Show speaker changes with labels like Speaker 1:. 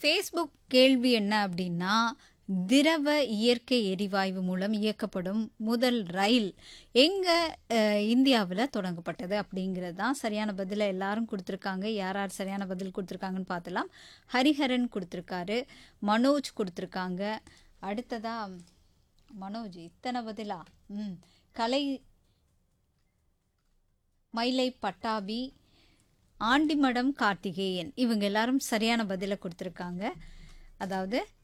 Speaker 1: Facebook கேள்வி என்ன அப்படின்னா திரவ இயற்கை எரிவாயு மூலம் இயக்கப்படும் முதல் ரயில் எங்கே இந்தியாவில் தொடங்கப்பட்டது அப்படிங்கிறது தான் சரியான பதிலை எல்லாரும் கொடுத்துருக்காங்க யார் யார் சரியான பதில் கொடுத்துருக்காங்கன்னு பார்த்தலாம் ஹரிஹரன் கொடுத்துருக்காரு மனோஜ் கொடுத்துருக்காங்க அடுத்ததா மனோஜ் இத்தனை பதிலா ம் கலை மயிலை பட்டாபி ஆண்டிமடம் கார்த்திகேயன் இவங்க எல்லாரும் சரியான பதிலை கொடுத்துருக்காங்க அதாவது